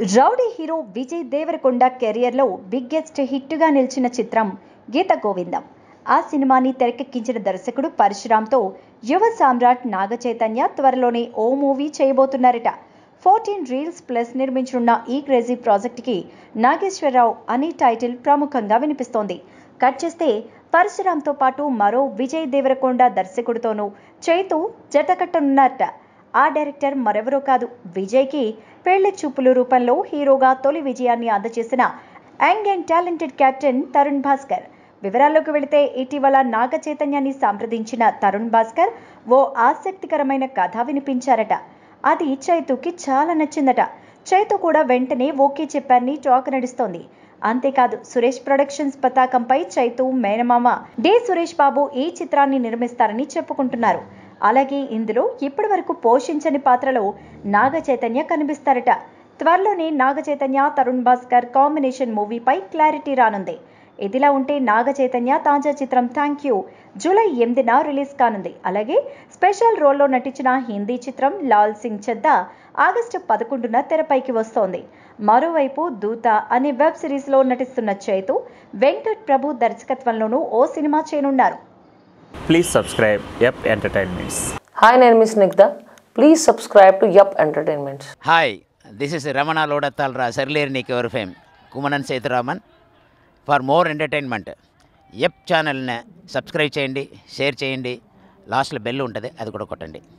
rowdy hero Vijay Devarakonda కెరియర్లో biggest హిట్గా నిలిచిన చిత్రం గీత గోవిందం ఆ సినిమాని తెరకెక్కించిన దర్శకుడు పరశురామ్తో యువ సామ్రాట్ నాగ చైతన్య త్వరలోనే ఓ మూవీ చేయబోతున్నారట ఫోర్టీన్ రీల్స్ ప్లస్ నిర్మించనున్న ఈ క్రేజీ ప్రాజెక్ట్కి నాగేశ్వరరావు అనే టైటిల్ ప్రముఖంగా వినిపిస్తోంది కట్ చేస్తే పరశురామ్తో పాటు మరో విజయ్ దేవరకొండ దర్శకుడితోనూ చైతు జతకట్టనున్నారట ఆ డైరెక్టర్ మరెవరో కాదు విజయ్కి పెళ్లి చూపులు రూపంలో హీరోగా తొలి విజయాన్ని అందజేసిన young and talented captain Tarun Bhaskar వివరాల్లోకి వెళితే ఇటీవల నాగ చైతన్యాన్ని సంప్రదించిన తరుణ్ భాస్కర్ ఓ ఆసక్తికరమైన కథ వినిపించారట అది చైతుకి చాలా నచ్చిందట చైతు కూడా వెంటనే ఓకే చెప్పారని టాక్ నడుస్తోంది అంతేకాదు సురేష్ ప్రొడక్షన్స్ పతాకంపై చైతు మేనమామ డి సురేష్ బాబు ఈ చిత్రాన్ని నిర్మిస్తారని చెప్పుకుంటున్నారు అలాగే ఇందులో ఇప్పటి వరకు పోషించని పాత్రలో నాగ చైతన్య కనిపిస్తారట త్వరలోనే నాగ చైతన్య తరుణ్ భాస్కర్ కాంబినేషన్ మూవీపై క్లారిటీ రానుంది ఇదిలా ఉంటే నాగ చైతన్య తాజా చిత్రం థ్యాంక్ యూ జూలై ఎనిమిదిన రిలీజ్ కానుంది అలాగే స్పెషల్ రోల్లో నటించిన హిందీ చిత్రం లాల్ సింగ్ చెద్దా ఆగస్టు పదకొండున తెరపైకి వస్తోంది మరోవైపు దూత అనే వెబ్ సిరీస్లో నటిస్తున్న చైతు వెంకట్ ప్రభు దర్శకత్వంలోనూ ఓ సినిమా చేయనున్నారు ప్లీజ్ సబ్స్క్రైబ్ ఎప్ ఎంటర్టైన్మెంట్స్ హాయ్ నేను miss Nigdha please subscribe to యప్ entertainments hi this is Ramana లోడత్తాల్రా Sarileru Neekevvaru fame Kumanan Sethuraman for more entertainment ఎప్ ఛానల్ని సబ్స్క్రైబ్ చేయండి షేర్ చేయండి లాస్ట్లో బెల్ ఉంటుంది అది కూడా కొట్టండి